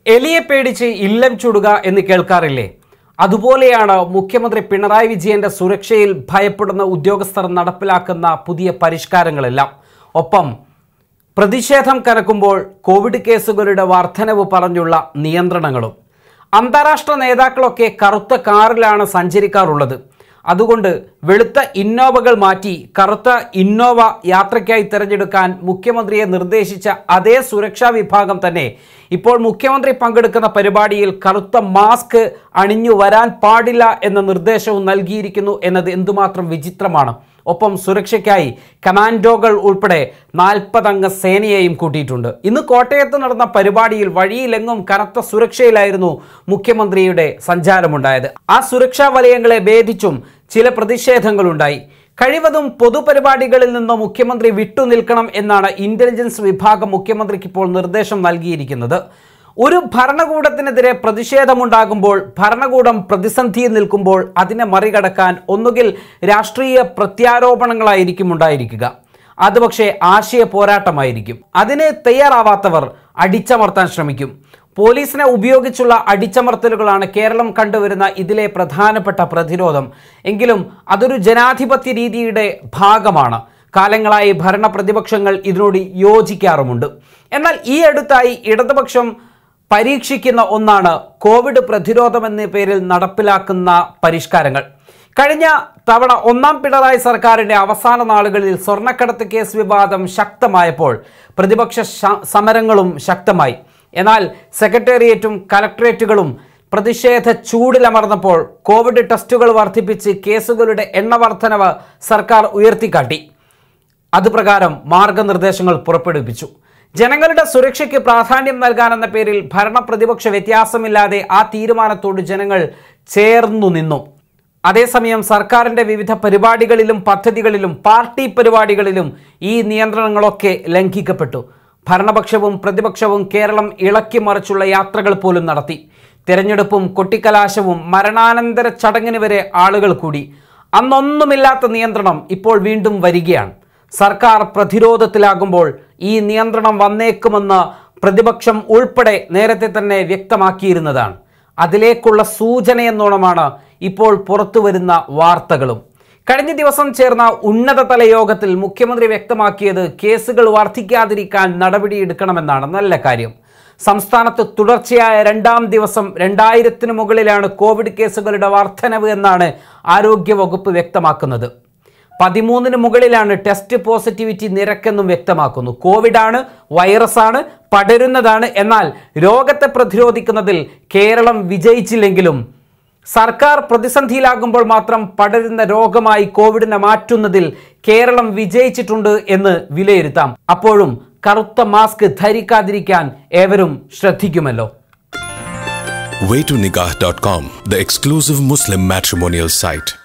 എലിയെ പേടിച്ച് ഇല്ലം ചുടുക എന്ന് കേൾക്കാറില്ലേ അതുപോലെയാണ് മുഖ്യമന്ത്രി പിണറായി വിജയന്റെ സുരക്ഷയിൽ ഭയപ്പെടുന്ന ഉദ്യോഗസ്ഥർ നടപ്പിലാക്കുന്ന പുതിയ പരിഷ്കാരങ്ങളെല്ലാം ഒപ്പം പ്രതിഷേധം കനക്കുമ്പോൾ കോവിഡ് കേസുകളുടെ വർധനവ് പറഞ്ഞുള്ള നിയന്ത്രണങ്ങളും അന്താരാഷ്ട്ര നേതാക്കളൊക്കെ കറുത്ത കാറിലാണ് സഞ്ചരിക്കാറുള്ളത് അതുകൊണ്ട് വെളുത്ത ഇന്നോവകൾ മാറ്റി കറുത്ത ഇന്നോവ യാത്രയ്ക്കായി തിരഞ്ഞെടുക്കാൻ മുഖ്യമന്ത്രിയെ നിർദ്ദേശിച്ച അതേ സുരക്ഷാ വിഭാഗം തന്നെ ഇപ്പോൾ മുഖ്യമന്ത്രി പങ്കെടുക്കുന്ന പരിപാടിയിൽ കറുത്ത മാസ്ക് അണിഞ്ഞു വരാൻ പാടില്ല എന്ന നിർദ്ദേശവും നൽകിയിരിക്കുന്നു എന്നത് എന്തുമാത്രം വിചിത്രമാണ് ഒപ്പം സുരക്ഷയ്ക്കായി കമാൻഡോകൾ ഉൾപ്പെടെ നാൽപ്പതംഗ സേനയെയും കൂട്ടിയിട്ടുണ്ട് ഇന്ന് കോട്ടയത്ത് നടന്ന പരിപാടിയിൽ വഴിയിലെങ്ങും കനത്ത സുരക്ഷയിലായിരുന്നു മുഖ്യമന്ത്രിയുടെ സഞ്ചാരമുണ്ടായത് ആ സുരക്ഷാ വലയങ്ങളെ ഭേദിച്ചും ചില പ്രതിഷേധങ്ങളുണ്ടായി കഴിവതും പൊതുപരിപാടികളിൽ നിന്ന് മുഖ്യമന്ത്രി വിട്ടുനിൽക്കണം എന്നാണ് ഇന്റലിജൻസ് വിഭാഗം മുഖ്യമന്ത്രിക്ക് ഇപ്പോൾ നിർദ്ദേശം നൽകിയിരിക്കുന്നത് ഒരു ഭരണകൂടത്തിനെതിരെ പ്രതിഷേധമുണ്ടാകുമ്പോൾ ഭരണകൂടം പ്രതിസന്ധിയിൽ നിൽക്കുമ്പോൾ അതിനെ മറികടക്കാൻ ഒന്നുകിൽ രാഷ്ട്രീയ പ്രത്യാരോപണങ്ങളായിരിക്കും ഉണ്ടായിരിക്കുക അത് പക്ഷേ ആശയ പോരാട്ടമായിരിക്കും അതിന് തയ്യാറാവാത്തവർ അടിച്ചമർത്താൻ ശ്രമിക്കും പോലീസിനെ ഉപയോഗിച്ചുള്ള അടിച്ചമർത്തലുകളാണ് കേരളം കണ്ടുവരുന്ന ഇതിലെ പ്രധാനപ്പെട്ട പ്രതിരോധം എങ്കിലും അതൊരു ജനാധിപത്യ രീതിയുടെ ഭാഗമാണ് കാലങ്ങളായി ഭരണ പ്രതിപക്ഷങ്ങൾ ഇതിനോട് യോജിക്കാറുമുണ്ട് എന്നാൽ ഈ അടുത്തായി ഇടതുപക്ഷം പരീക്ഷിക്കുന്ന ഒന്നാണ് കോവിഡ് പ്രതിരോധം എന്ന പേരിൽ നടപ്പിലാക്കുന്ന പരിഷ്കാരങ്ങൾ കഴിഞ്ഞ തവണ ഒന്നാം പിണറായി സർക്കാരിന്റെ അവസാന നാളുകളിൽ സ്വർണ്ണക്കടത്ത് കേസ് വിവാദം ശക്തമായപ്പോൾ പ്രതിപക്ഷ ശ- സമരങ്ങളും ശക്തമായി എന്നാൽ സെക്രട്ടേറിയറ്റും കലക്ട്രേറ്റുകളും പ്രതിഷേധ ചൂടിലമർന്നപ്പോൾ കോവിഡ് ടെസ്റ്റുകൾ വർദ്ധിപ്പിച്ച് കേസുകളുടെ എണ്ണ വർധനവ് സർക്കാർ ഉയർത്തിക്കാട്ടി അതുപ്രകാരം മാർഗനിർദ്ദേശങ്ങൾ പുറപ്പെടുവിപ്പിച്ചു ജനങ്ങളുടെ സുരക്ഷയ്ക്ക് പ്രാധാന്യം നൽകാനെന്ന പേരിൽ ഭരണ പ്രതിപക്ഷ വ്യത്യാസമില്ലാതെ ആ തീരുമാനത്തോട് ജനങ്ങൾ ചേർന്നു നിന്നു അതേസമയം സർക്കാരിന്റെ വിവിധ പരിപാടികളിലും പദ്ധതികളിലും പാർട്ടി പരിപാടികളിലും ഈ നിയന്ത്രണങ്ങളൊക്കെ ലംഘിക്കപ്പെട്ടു ഭരണപക്ഷവും പ്രതിപക്ഷവും കേരളം ഇളക്കി മറിച്ചുള്ള യാത്രകൾ പോലും നടത്തി തിരഞ്ഞെടുപ്പും കൊട്ടിക്കലാശവും മരണാനന്തര ചടങ്ങിന് വരെ ആളുകൾ കൂടി അന്നൊന്നുമില്ലാത്ത നിയന്ത്രണം ഇപ്പോൾ വീണ്ടും വരികയാണ് സർക്കാർ പ്രതിരോധത്തിലാകുമ്പോൾ ഈ നിയന്ത്രണം വന്നേക്കുമെന്ന് പ്രതിപക്ഷം ഉൾപ്പെടെ നേരത്തെ തന്നെ വ്യക്തമാക്കിയിരുന്നതാണ് അതിലേക്കുള്ള സൂചനയെന്നോണമാണ് ഇപ്പോൾ പുറത്തുവരുന്ന വാർത്തകളും കഴിഞ്ഞ ദിവസം ചേർന്ന ഉന്നതതല യോഗത്തിൽ മുഖ്യമന്ത്രി വ്യക്തമാക്കിയത് കേസുകൾ വർദ്ധിക്കാതിരിക്കാൻ നടപടിയെടുക്കണമെന്നാണ് നല്ല കാര്യം സംസ്ഥാനത്ത് തുടർച്ചയായ രണ്ടാം ദിവസം രണ്ടായിരത്തിന് മുകളിലാണ് കോവിഡ് കേസുകളുടെ വർധനവ് എന്നാണ് ആരോഗ്യവകുപ്പ് വ്യക്തമാക്കുന്നത് പതിമൂന്നിന് മുകളിലാണ് ടെസ്റ്റ് പോസിറ്റിവിറ്റി നിരക്കെന്നും വ്യക്തമാക്കുന്നു കോവിഡാണ് വൈറസാണ് പടരുന്നതാണ് എന്നാൽ രോഗത്തെ പ്രതിരോധിക്കുന്നതിൽ കേരളം വിജയിച്ചില്ലെങ്കിലും സർക്കാർ പ്രതിസന്ധിയിലാകുമ്പോൾ മാത്രം പടരുന്ന രോഗമായി കോവിഡിനെ മാറ്റുന്നതിൽ കേരളം വിജയിച്ചിട്ടുണ്ട് എന്ന് വിലയിരുത്താം അപ്പോഴും കറുത്ത മാസ്ക് ധരിക്കാതിരിക്കാൻ ഏവരും ശ്രദ്ധിക്കുമല്ലോ waytonikah.com, the exclusive Muslim matrimonial site.